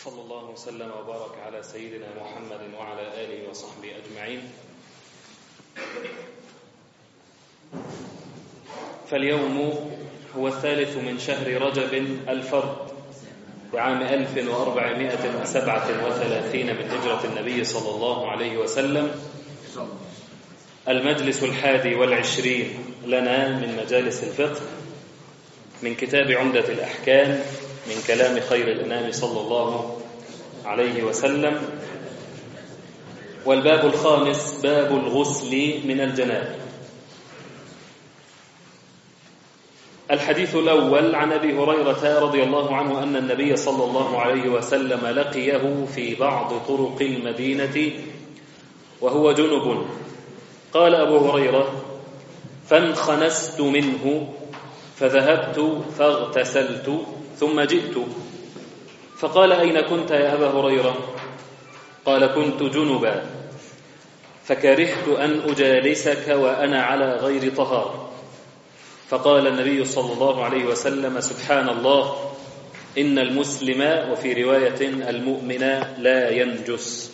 وصلى الله وسلم وبارك على سيدنا محمد وعلى آله وصحبه أجمعين فاليوم هو الثالث من شهر رجب الفرد بعام 1437 من هجرة النبي صلى الله عليه وسلم المجلس الحادي والعشرين لنا من مجالس الفقه من كتاب عمدة الأحكام من كلام خير الأنام صلى الله عليه وسلم والباب الخامس باب الغسل من الجناب الحديث الأول عن أبي هريرة رضي الله عنه أن النبي صلى الله عليه وسلم لقيه في بعض طرق المدينة وهو جنب قال أبو هريرة فانخنست منه فذهبت فاغتسلت ثم جئت فقال أين كنت يا أبا هريرة قال كنت جنبا فكرهت أن أجالسك وأنا على غير طهار فقال النبي صلى الله عليه وسلم سبحان الله إن المسلم وفي رواية المؤمن لا ينجس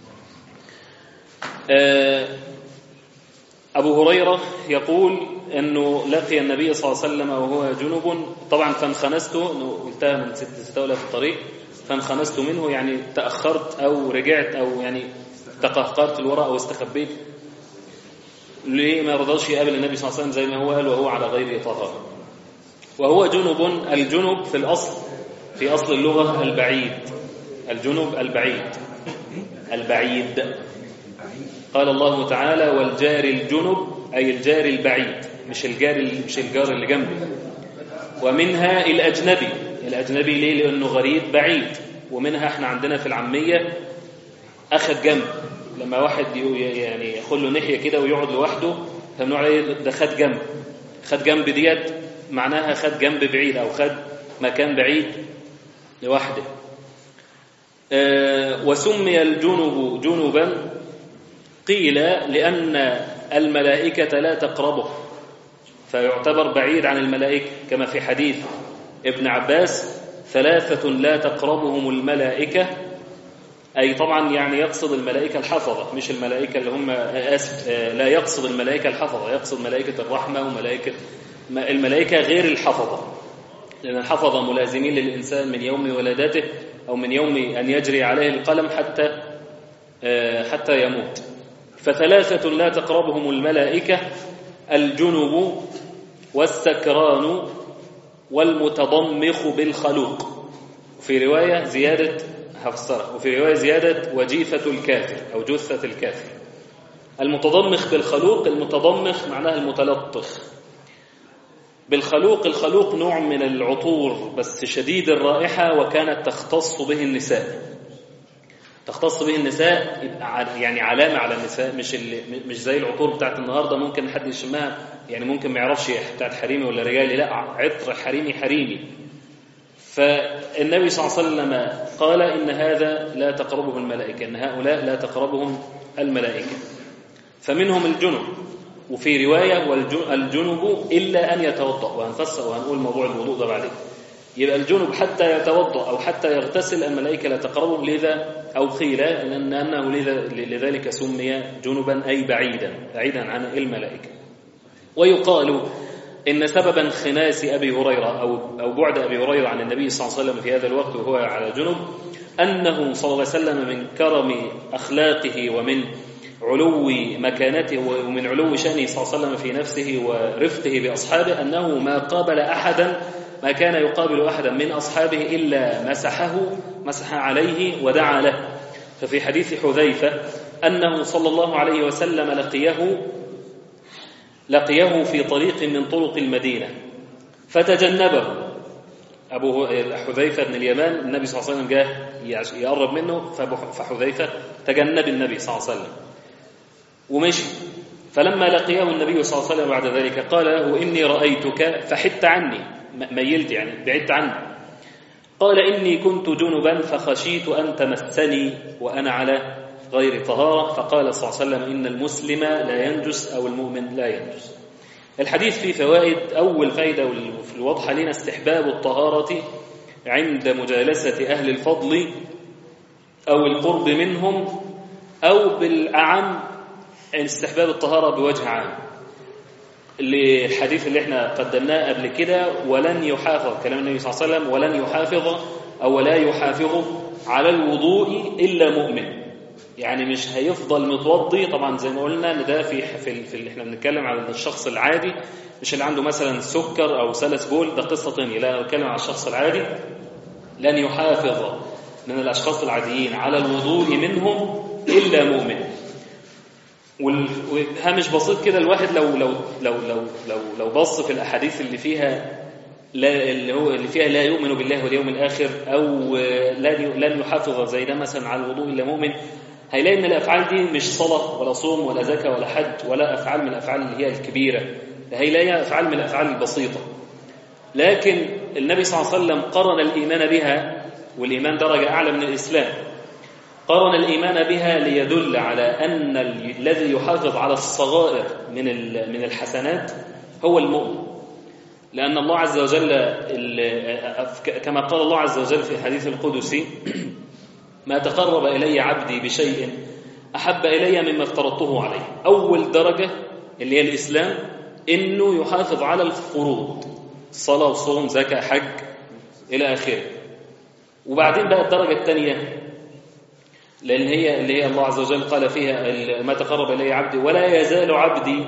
أبو هريرة يقول أنه لقي النبي صلى الله عليه وسلم وهو جنب طبعا فانخنست قلتها من ست استولى في الطريق فانخنست منه يعني تأخرت أو رجعت أو يعني تقهقرت الوراء أو استخبيت ليه ما رضاش يقابل النبي صلى الله عليه وسلم زي ما هو قال وهو على غير طهارة وهو جنب الجنب في الأصل في أصل اللغة البعيد الجنب البعيد البعيد قال الله تعالى والجار الجنب أي الجار البعيد مش الجار مش الجار اللي جنبي ومنها الأجنبي الأجنبي ليه لأنه غريب بعيد ومنها احنا عندنا في العامية أخذ جنب لما واحد يعني ياخد له ناحية كده ويقعد لوحده فبنقول عليه ده خد جنب خد جنب ديت معناها خد جنب بعيد أو خد مكان بعيد لوحده أه وسمي الجنب جنبا قيل لأن الملائكة لا تقربه فيعتبر بعيد عن الملائكة كما في حديث ابن عباس ثلاثة لا تقربهم الملائكة أي طبعا يعني يقصد الملائكة الحفظة مش الملائكة اللي هم آسف لا يقصد الملائكة الحفظة يقصد ملائكة الرحمة وملائكة الملائكة غير الحفظة لأن الحفظة ملازمين للإنسان من يوم ولادته أو من يوم أن يجري عليه القلم حتى حتى يموت فثلاثة لا تقربهم الملائكة الجنب والسكران والمتضمخ بالخلوق في رواية زيادة هفسرها وفي رواية زيادة وجيفة الكافر أو جثة الكافر المتضمخ بالخلوق المتضمخ معناها المتلطخ بالخلوق الخلوق نوع من العطور بس شديد الرائحة وكانت تختص به النساء تختص به النساء يبقى يعني علامة على النساء مش اللي مش زي العطور بتاعت النهارده ممكن حد يشمها يعني ممكن ما يعرفش بتاعت حريمي ولا رجالي لا عطر حريمي حريمي فالنبي صلى الله عليه وسلم قال إن هذا لا تقربه الملائكة إن هؤلاء لا تقربهم الملائكة فمنهم الجنب وفي رواية والجنب إلا أن يتوضأ وهنفسر وهنقول موضوع الوضوء ده بعدين يبقى الجنب حتى يتوضأ أو حتى يغتسل الملائكة لا تقربه لذا أو قيل أن أنه لذلك سمي جنبا أي بعيدا بعيدا عن الملائكة ويقال إن سبب انخناس أبي هريرة أو أو بعد أبي هريرة عن النبي صلى الله عليه وسلم في هذا الوقت وهو على جنب أنه صلى الله عليه وسلم من كرم أخلاقه ومن علو مكانته ومن علو شأنه صلى الله عليه وسلم في نفسه ورفقه بأصحابه أنه ما قابل أحدا ما كان يقابل أحدا من أصحابه إلا مسحه مسح عليه ودعا له ففي حديث حذيفة أنه صلى الله عليه وسلم لقيه لقيه في طريق من طرق المدينة فتجنبه أبو حذيفة بن اليمان النبي صلى الله عليه وسلم جاء يقرب منه فحذيفة تجنب النبي صلى الله عليه وسلم ومشي فلما لقيه النبي صلى الله عليه وسلم بعد ذلك قال له إني رأيتك فحدت عني ميلت يعني بعدت عني قال إني كنت جنبا فخشيت أن تمسني وأنا على غير طهارة فقال صلى الله عليه وسلم إن المسلم لا ينجس أو المؤمن لا ينجس الحديث فيه فوائد أول فايدة في الواضحة لنا استحباب الطهارة عند مجالسة أهل الفضل أو القرب منهم أو بالأعم استحباب الطهارة بوجه عام الحديث اللي احنا قدمناه قبل كده ولن يحافظ كلام النبي صلى الله عليه وسلم ولن يحافظ أو لا يحافظ على الوضوء إلا مؤمن يعني مش هيفضل متوضي طبعا زي ما قلنا ان ده في في, في اللي احنا بنتكلم على الشخص العادي مش اللي عنده مثلا سكر او سلس بول ده قصه ثانيه لا بتكلم على الشخص العادي لن يحافظ من الاشخاص العاديين على الوضوء منهم الا مؤمن والهامش بسيط كده الواحد لو لو لو لو لو لو بص في الاحاديث اللي فيها لا اللي هو اللي فيها لا يؤمن بالله واليوم الاخر او لن لن يحافظ زي ده مثلا على الوضوء الا مؤمن هيلاقي ان الافعال دي مش صلاه ولا صوم ولا زكاه ولا حج ولا افعال من الافعال اللي هي الكبيره ده هيلاقيها افعال من الافعال البسيطه لكن النبي صلى الله عليه وسلم قرن الايمان بها والايمان درجه اعلى من الاسلام قرن الايمان بها ليدل على ان الذي يحافظ على الصغائر من من الحسنات هو المؤمن لان الله عز وجل كما قال الله عز وجل في الحديث القدسي ما تقرب إلي عبدي بشيء أحب إلي مما افترضته عليه أول درجة اللي هي الإسلام إنه يحافظ على الفروض صلاة وصوم زكاة حج إلى آخره وبعدين بقى الدرجة الثانية لأن هي اللي هي الله عز وجل قال فيها ما تقرب إلي عبدي ولا يزال عبدي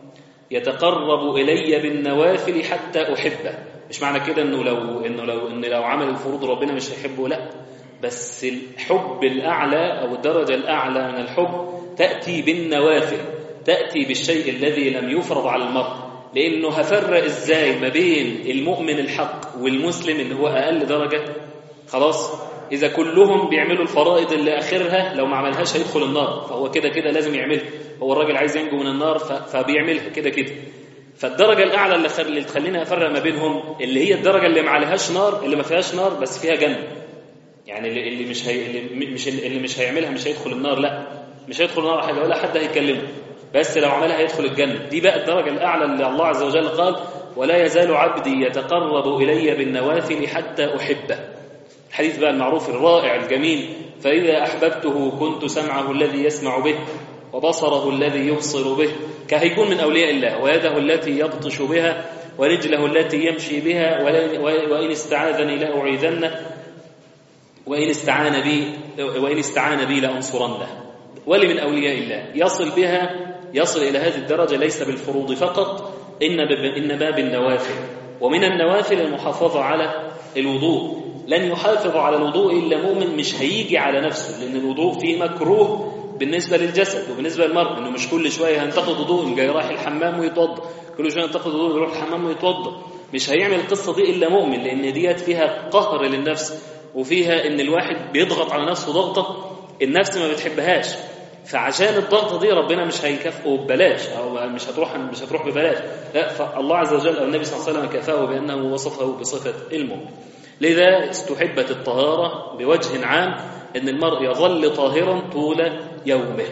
يتقرب إلي بالنوافل حتى أحبه مش معنى كده إنه لو إنه لو إن لو عمل الفروض ربنا مش هيحبه لا بس الحب الأعلى أو الدرجة الأعلى من الحب تأتي بالنوافل تأتي بالشيء الذي لم يفرض على المرء لأنه هفرق إزاي ما بين المؤمن الحق والمسلم اللي هو أقل درجة خلاص إذا كلهم بيعملوا الفرائض اللي آخرها لو ما عملهاش هيدخل النار فهو كده كده لازم يعملها هو الراجل عايز ينجو من النار فبيعملها كده كده فالدرجة الأعلى اللي, اللي تخلينا أفرق ما بينهم اللي هي الدرجة اللي ما عليهاش نار اللي ما فيهاش نار بس فيها جنة يعني اللي مش هي اللي مش اللي مش هيعملها مش هيدخل النار لا مش هيدخل النار حاجه ولا حد هيكلمه بس لو عملها هيدخل الجنه دي بقى الدرجه الاعلى اللي الله عز وجل قال ولا يزال عبدي يتقرب الي بالنوافل حتى احبه الحديث بقى المعروف الرائع الجميل فاذا احببته كنت سمعه الذي يسمع به وبصره الذي يبصر به كهيكون من اولياء الله ويده التي يبطش بها ورجله التي يمشي بها وان استعاذني لاعيذنه وإن استعان بي وإن استعان بي لأنصرنه ولمن أولياء الله يصل بها يصل إلى هذه الدرجة ليس بالفروض فقط إنما بالنوافل ومن النوافل المحافظة على الوضوء لن يحافظ على الوضوء إلا مؤمن مش هيجي على نفسه لأن الوضوء فيه مكروه بالنسبة للجسد وبالنسبة للمرء إنه مش كل شوية هينتقد وضوء جاي رايح الحمام ويتوضا كل شوية ينتقد وضوء يروح الحمام ويتوضا مش هيعمل القصة دي إلا مؤمن لأن ديت فيها قهر للنفس وفيها ان الواحد بيضغط على نفسه ضغطه النفس ما بتحبهاش فعشان الضغطه دي ربنا مش هيكافئه ببلاش او مش هتروح مش هتروح ببلاش لا فالله عز وجل او النبي صلى الله عليه وسلم كافاه بانه وصفه بصفه المؤمن لذا استحبت الطهاره بوجه عام ان المرء يظل طاهرا طول يومه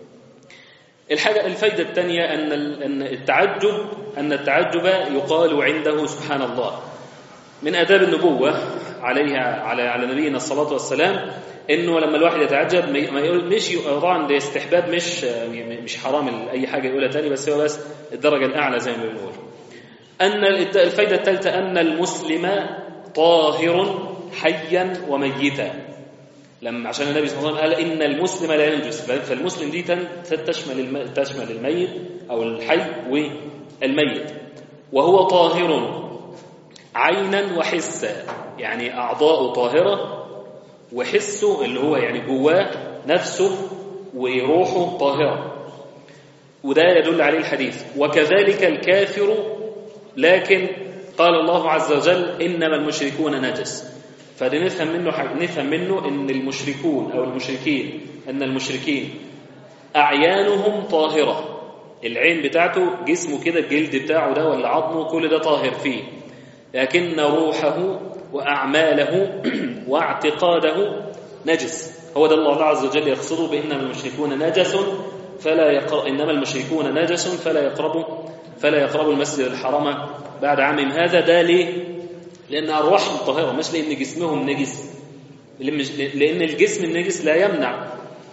الحاجة الفايدة الثانية أن أن التعجب أن التعجب يقال عنده سبحان الله من آداب النبوة عليها على على نبينا الصلاة والسلام إنه لما الواحد يتعجب ما يقول مش طبعا ده استحباب مش مش حرام أي حاجة يقولها تاني بس هو بس الدرجة الأعلى زي ما بنقول. أن الفائدة الثالثة أن المسلم طاهر حيا وميتا. لما عشان النبي صلى الله عليه وسلم قال إن المسلم لا ينجس فالمسلم دي تشمل تشمل الميت أو الحي والميت وهو طاهر عينا وحسا يعني أعضاء طاهرة وحسه اللي هو يعني جواه نفسه وروحه طاهرة وده يدل عليه الحديث وكذلك الكافر لكن قال الله عز وجل إنما المشركون نجس فده نفهم منه حاجة نفهم منه إن المشركون أو المشركين أن المشركين أعيانهم طاهرة العين بتاعته جسمه كده الجلد بتاعه ده ولا عظمه كل ده طاهر فيه لكن روحه وأعماله واعتقاده نجس هو ده الله عز وجل يقصده بإنما المشركون نجس فلا يقرب إنما المشركون نجس فلا يقربوا فلا يقربوا المسجد الحرام بعد عامهم هذا ده ليه؟ لأن أرواحهم طاهرة مش لأن جسمهم نجس لأن الجسم النجس لا يمنع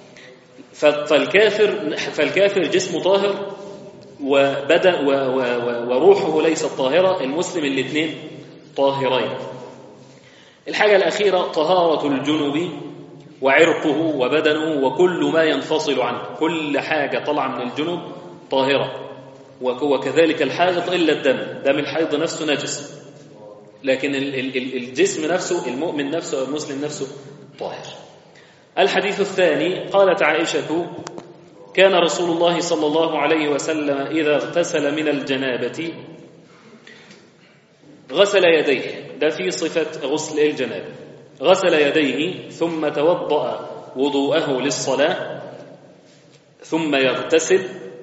فالكافر فالكافر جسمه طاهر وبدن وروحه ليست طاهرة المسلم الاثنين طاهرين الحاجة الأخيرة طهارة الجنوب وعرقه وبدنه وكل ما ينفصل عنه كل حاجة طلع من الجنوب طاهرة وكذلك الحائض إلا الدم دم الحيض نفسه نجس لكن الجسم نفسه المؤمن نفسه أو المسلم نفسه طاهر الحديث الثاني قالت عائشة كان رسول الله صلى الله عليه وسلم إذا اغتسل من الجنابة غسل يديه ده في صفة غسل الجنابة غسل يديه ثم توضأ وضوءه للصلاة ثم يغتسل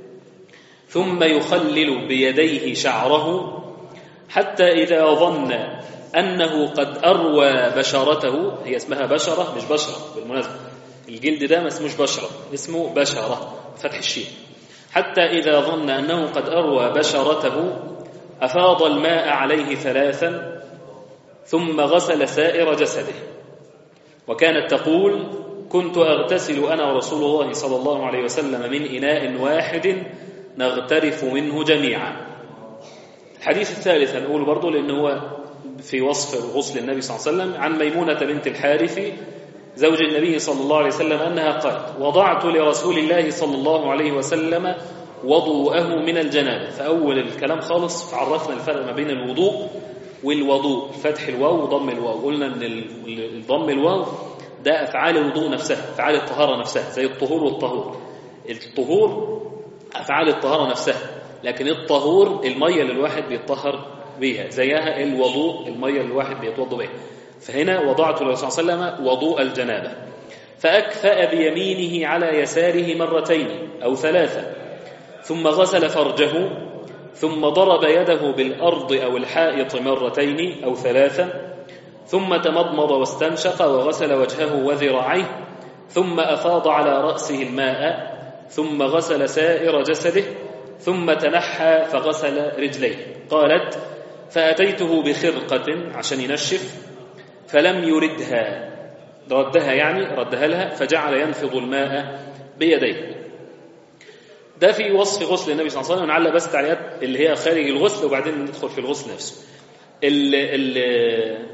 ثم يخلل بيديه شعره حتى إذا ظن أنه قد أروى بشرته هي اسمها بشرة مش بشرة بالمناسبة الجلد ده ما اسموش بشرة اسمه بشرة فتح الشين حتى إذا ظن أنه قد أروى بشرته أفاض الماء عليه ثلاثا ثم غسل سائر جسده وكانت تقول كنت أغتسل أنا ورسول الله صلى الله عليه وسلم من إناء واحد نغترف منه جميعا الحديث الثالث هنقول برضه لأن هو في وصف غسل النبي صلى الله عليه وسلم عن ميمونة بنت الحارث زوج النبي صلى الله عليه وسلم أنها قالت وضعت لرسول الله صلى الله عليه وسلم وضوءه من الجنابة فأول الكلام خالص عرفنا الفرق ما بين الوضوء والوضوء فتح الواو وضم الواو قلنا ان ضم الواو ده افعال الوضوء نفسها افعال الطهاره نفسها زي الطهور والطهور الطهور افعال الطهاره نفسها لكن الطهور الميه اللي الواحد بيتطهر بيها زيها الوضوء الميه اللي الواحد بيتوضا بيها فهنا وضعت له صلى الله عليه وسلم وضوء الجنابه فاكفأ بيمينه على يساره مرتين او ثلاثه ثم غسل فرجه ثم ضرب يده بالأرض أو الحائط مرتين أو ثلاثا ثم تمضمض واستنشق وغسل وجهه وذراعيه ثم أفاض على رأسه الماء ثم غسل سائر جسده ثم تنحى فغسل رجليه قالت فأتيته بخرقة عشان ينشف فلم يردها ردها يعني ردها لها فجعل ينفض الماء بيديه ده في وصف غسل النبي صلى الله عليه وسلم نعلق بس تعليقات اللي هي خارج الغسل وبعدين ندخل في الغسل نفسه ال ال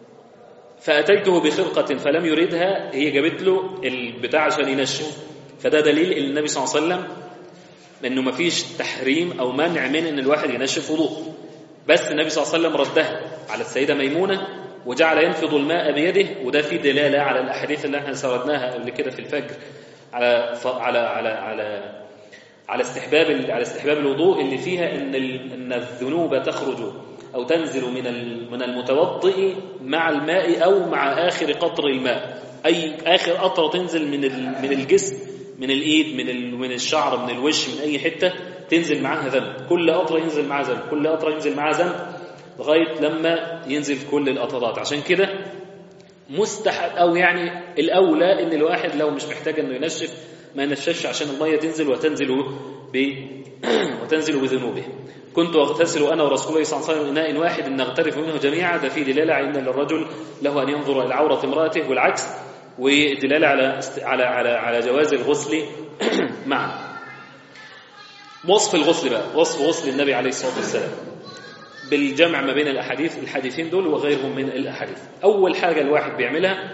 فأتيته بخرقة فلم يردها هي جابت له البتاع عشان ينشف فده دليل ان النبي صلى الله عليه وسلم انه ما فيش تحريم او منع من ان الواحد ينشف وضوء بس النبي صلى الله عليه وسلم ردها على السيدة ميمونة وجعل ينفض الماء بيده وده في دلالة على الأحاديث اللي احنا سردناها قبل كده في الفجر على على على على على استحباب على استحباب الوضوء اللي فيها ان ان الذنوب تخرج او تنزل من من المتوضئ مع الماء او مع اخر قطر الماء اي اخر قطره تنزل من من الجسم من الايد من من الشعر من الوش من اي حته تنزل معاها ذنب كل قطره ينزل معاها ذنب كل قطره ينزل معاها ذنب لغايه لما ينزل كل القطرات عشان كده مستحب او يعني الاولى ان الواحد لو مش محتاج انه ينشف ما ينشفش عشان الميه تنزل وتنزل ب وتنزل بذنوبه كنت اغتسل انا ورسول الله صلى الله عليه وسلم اناء واحد نغترف منه جميعا ده في دلاله على ان للرجل له ان ينظر الى عوره امراته والعكس ودلاله على على على على جواز الغسل معا وصف الغسل بقى وصف غسل النبي عليه الصلاه والسلام بالجمع ما بين الاحاديث الحديثين دول وغيرهم من الاحاديث اول حاجه الواحد بيعملها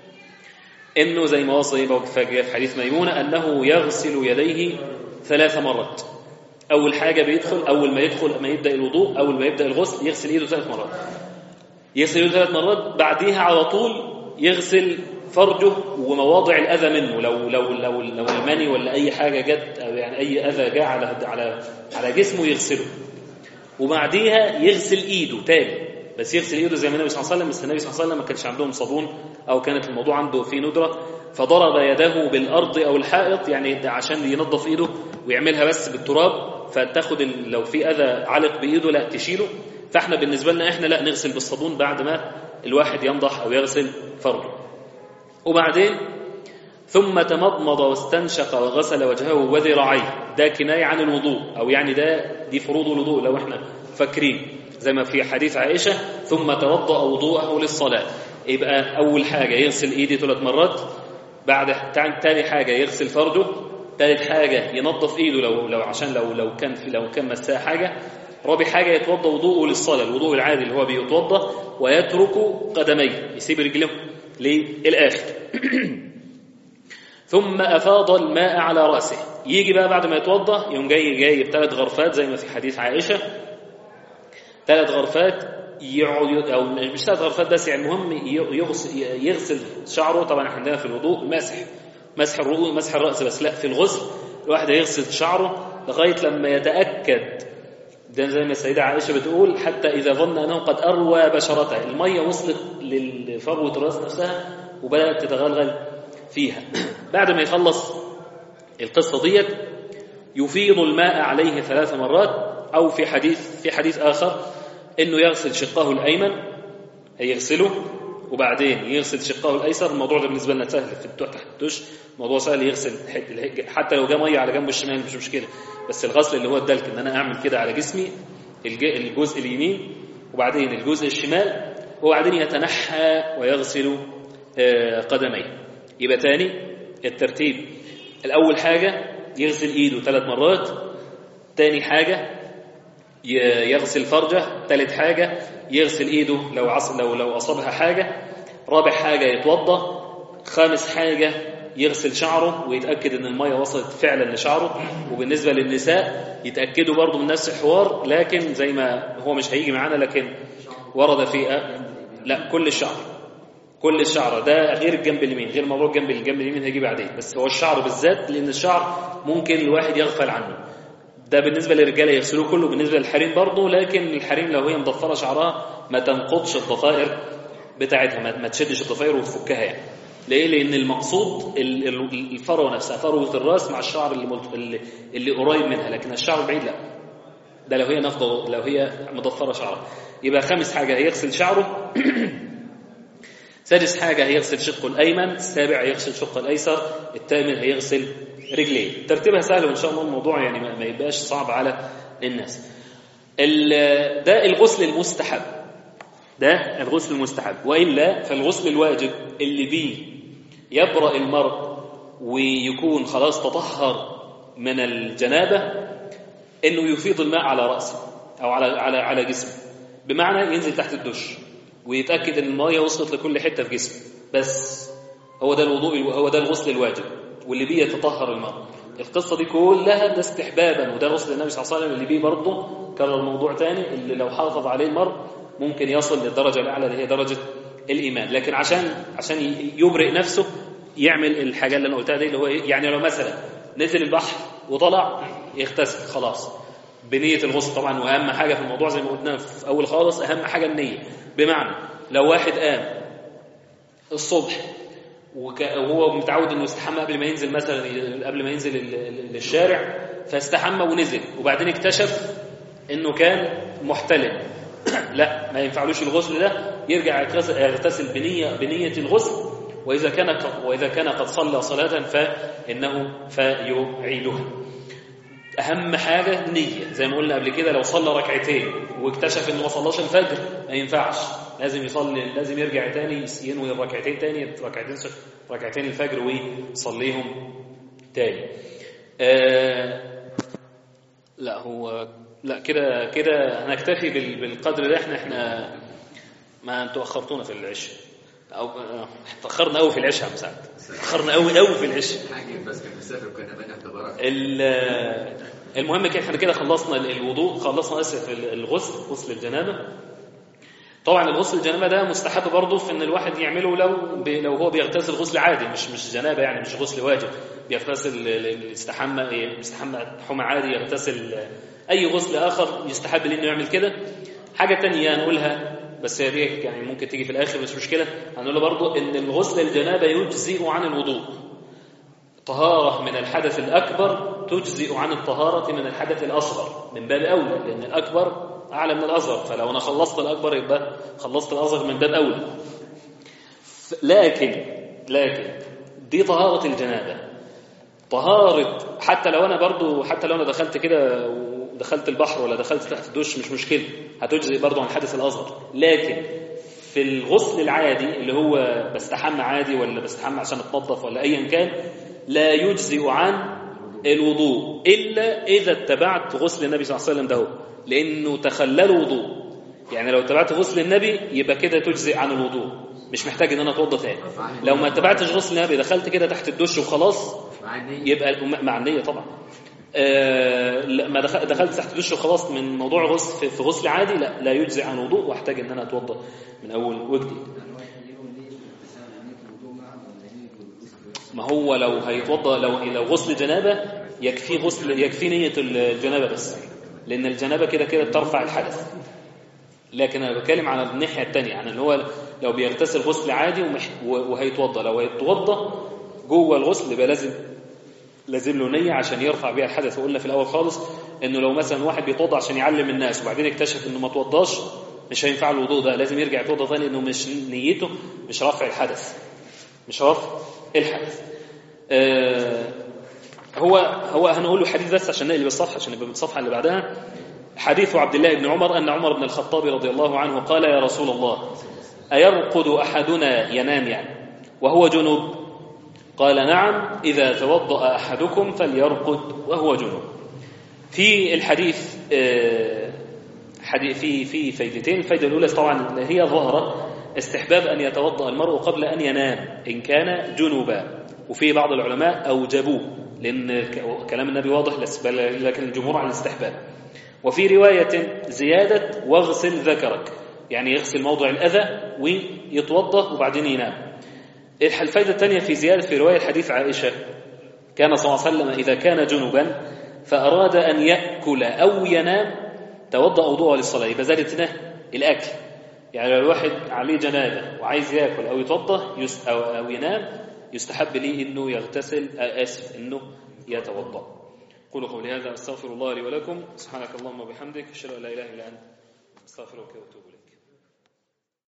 انه زي ما وصل في حديث ميمونه انه يغسل يديه ثلاث مرات اول حاجه بيدخل اول ما يدخل ما يبدا الوضوء اول ما يبدا الغسل يغسل ايده ثلاث مرات يغسل ايده ثلاث مرات بعديها على طول يغسل فرجه ومواضع الاذى منه لو لو لو لو المني ولا اي حاجه جت او يعني اي اذى جاء على على على جسمه يغسله وبعديها يغسل ايده تاني بس يغسل ايده زي ما النبي صلى الله عليه وسلم بس النبي صلى الله عليه وسلم ما كانش عندهم صابون او كانت الموضوع عنده فيه ندره فضرب يده بالارض او الحائط يعني عشان ينظف ايده ويعملها بس بالتراب فتاخد لو في اذى علق بايده لا تشيله فاحنا بالنسبه لنا احنا لا نغسل بالصابون بعد ما الواحد ينضح او يغسل فرجه وبعدين ثم تمضمض واستنشق وغسل وجهه وذراعيه ده كنايه عن الوضوء او يعني ده دي فروض الوضوء لو احنا فاكرين زي ما في حديث عائشة ثم توضأ وضوءه للصلاة يبقى أول حاجة يغسل إيدي ثلاث مرات بعد تاني حاجة يغسل فرجه ثالث حاجة ينظف إيده لو لو عشان لو لو كان في لو كان مساه حاجة رابع حاجة يتوضأ وضوءه للصلاة الوضوء العادي اللي هو بيتوضأ ويترك قدميه يسيب رجله للآخر ثم أفاض الماء على رأسه يجي بقى بعد ما يتوضأ يوم جاي جاي بثلاث غرفات زي ما في حديث عائشة ثلاث غرفات يقعد او مش ثلاث غرفات بس يعني المهم يغسل, يغسل شعره طبعا احنا عندنا في الوضوء مسح مسح الرؤوس مسح الراس بس لا في الغسل الواحد يغسل شعره لغايه لما يتاكد ده زي ما السيده عائشه بتقول حتى اذا ظن انه قد اروى بشرته الميه وصلت لفروه الراس نفسها وبدات تتغلغل فيها بعد ما يخلص القصه ديت يفيض الماء عليه ثلاث مرات او في حديث في حديث اخر انه يغسل شقه الايمن هيغسله وبعدين يغسل شقه الايسر الموضوع ده بالنسبه لنا سهل في تحت الدش موضوع سهل يغسل حتى لو جه ميه على جنب الشمال مش مشكله بس الغسل اللي هو الدلك ان انا اعمل كده على جسمي الجزء اليمين وبعدين الجزء الشمال وبعدين يتنحى ويغسل قدميه يبقى تاني الترتيب الاول حاجه يغسل ايده ثلاث مرات تاني حاجه يغسل فرجه ثالث حاجة يغسل ايده لو عص... لو لو اصابها حاجة رابع حاجة يتوضا خامس حاجة يغسل شعره ويتأكد ان المية وصلت فعلا لشعره وبالنسبة للنساء يتأكدوا برضو من نفس الحوار لكن زي ما هو مش هيجي معانا لكن ورد في لا كل الشعر كل الشعر ده غير الجنب اليمين غير موضوع الجنب الجنب اليمين هيجي بعدين بس هو الشعر بالذات لان الشعر ممكن الواحد يغفل عنه ده بالنسبة للرجالة يغسلوه كله بالنسبة للحريم برضه لكن الحريم لو هي مضفرة شعرها ما تنقضش الضفائر بتاعتها ما تشدش الضفائر وتفكها يعني ليه؟ لأن المقصود الفروة نفسها فروة الراس مع الشعر اللي, اللي قريب منها لكن الشعر البعيد لا ده لو هي نفضة لو هي مضفرة شعرها يبقى خامس حاجة هيغسل شعره سادس حاجة هيغسل شقه الأيمن السابع هيغسل شقه الأيسر الثامن هيغسل رجليه ترتيبها سهل وإن شاء الله الموضوع يعني ما يبقاش صعب على الناس ده الغسل المستحب ده الغسل المستحب وإلا فالغسل الواجب اللي بيه يبرأ المرء ويكون خلاص تطهر من الجنابة إنه يفيض الماء على رأسه أو على على على جسمه بمعنى ينزل تحت الدش ويتأكد إن المية وصلت لكل حتة في جسمه بس هو ده الوضوء هو ده الغسل الواجب واللي بيه يتطهر المرء القصة دي كلها ده استحبابا وده غسل النبي صلى الله عليه وسلم اللي بيه برضه كرر موضوع تاني اللي لو حافظ عليه المرء ممكن يصل للدرجة الأعلى اللي هي درجة الإيمان لكن عشان عشان يبرئ نفسه يعمل الحاجة اللي أنا قلتها دي اللي هو إيه؟ يعني لو مثلا نزل البحر وطلع يغتسل خلاص بنية الغسل طبعا وأهم حاجة في الموضوع زي ما قلنا في أول خالص أهم حاجة النية بمعنى لو واحد قام الصبح وهو متعود انه يستحمى قبل ما ينزل مثلا قبل ما ينزل للشارع فاستحمى ونزل وبعدين اكتشف انه كان محتلم لا ما ينفعلوش الغسل ده يرجع يغتسل بنية بنية الغسل وإذا كان وإذا كان قد صلى صلاة فإنه فيعيدها أهم حاجة نية زي ما قلنا قبل كده لو صلى ركعتين واكتشف إنه ما صلاش الفجر ما ينفعش لازم يصلي لازم يرجع تاني ينوي الركعتين تاني ركعتين ركعتين الفجر ويصليهم تاني آه لا هو لا كده كده هنكتفي بالقدر ده احنا احنا ما انتوا اخرتونا في العشاء او تاخرنا قوي في العشاء يا مساعد تاخرنا قوي قوي في العشاء بس كان مسافر وكان بينا اختبارات المهم كده احنا كده خلصنا الوضوء خلصنا اسف الغسل غسل الجنابه طبعا الغسل الجنابه ده مستحب برضه في ان الواحد يعمله لو لو هو بيغتسل غسل عادي مش مش جنابه يعني مش غسل واجب بيغتسل يستحمى يستحمى حمى عادي يغتسل اي غسل اخر يستحب لانه يعمل كده حاجه تانية هنقولها بس هي دي يعني ممكن تيجي في الاخر مش مشكله هنقول برضه ان الغسل الجنابه يجزئ عن الوضوء طهاره من الحدث الاكبر تجزئ عن الطهاره من الحدث الاصغر من باب اولى لان الاكبر اعلى من الاصغر فلو انا خلصت الاكبر يبقى خلصت الاصغر من باب اولى لكن لكن دي طهاره الجنابه طهاره حتى لو انا برضو حتى لو انا دخلت كده دخلت البحر ولا دخلت تحت الدش مش مشكلة هتجزئ برضه عن الحدث الأصغر لكن في الغسل العادي اللي هو بستحمى عادي ولا بستحمى عشان اتنظف ولا أيا كان لا يجزئ عن الوضوء إلا إذا اتبعت غسل النبي صلى الله عليه وسلم ده لأنه تخلل وضوء يعني لو اتبعت غسل النبي يبقى كده تجزئ عن الوضوء مش محتاج ان انا اتوضى تاني لو ما اتبعتش غسل النبي دخلت كده تحت الدش وخلاص مع النية يبقى مع النية طبعا آه لا، ما دخل- دخلت تحت الدش وخلاص من موضوع غسل في- في غسل عادي لا لا يجزئ عن وضوء واحتاج ان انا اتوضى من اول وجديد ما هو لو هيتوضى لو لو غسل جنابه يكفي غسل يكفي نيه الجنابه بس لان الجنابه كده كده بترفع الحدث لكن انا بتكلم على الناحيه الثانيه عن اللي هو لو بيغتسل غسل عادي ومح وهيتوضى لو هيتوضى جوه الغسل يبقى لازم لازم له نيه عشان يرفع بيها الحدث وقلنا في الاول خالص انه لو مثلا واحد بيتوضى عشان يعلم الناس وبعدين اكتشف انه ما توضاش مش هينفع له الوضوء ده لازم يرجع يتوضى ثاني انه مش نيته مش رفع الحدث مش رفع الحدث آه هو هو هنقول له حديث بس عشان نقلب الصفحه عشان نبقى الصفحه اللي بعدها حديث عبد الله بن عمر ان عمر بن الخطاب رضي الله عنه قال يا رسول الله ايرقد احدنا ينام يعني وهو جنوب قال نعم اذا توضا احدكم فليرقد وهو جنوب في الحديث آه، حديث في في فايدتين الفايده الاولى طبعا اللي هي ظاهره استحباب ان يتوضا المرء قبل ان ينام ان كان جنوبا وفي بعض العلماء اوجبوه لان ك- كلام النبي واضح لس- بل- لكن الجمهور على الاستحباب وفي روايه زياده واغسل ذكرك يعني يغسل موضع الاذى ويتوضا وبعدين ينام الح- الفايده الثانيه في زياده في روايه حديث عائشه كان صلى الله عليه وسلم إذا كان جنبا فأراد أن يأكل أو ينام توضأ وضوءه للصلاة يبقى زادت هنا الأكل يعني لو الواحد عليه جنابة وعايز يأكل أو يتوضأ يس أو, أو ينام يستحب ليه إنه يغتسل آه، آسف إنه يتوضأ قولوا قولي هذا أستغفر الله لي ولكم سبحانك اللهم وبحمدك أشهد أن لا إله إلا أنت أستغفرك وأتوب إليك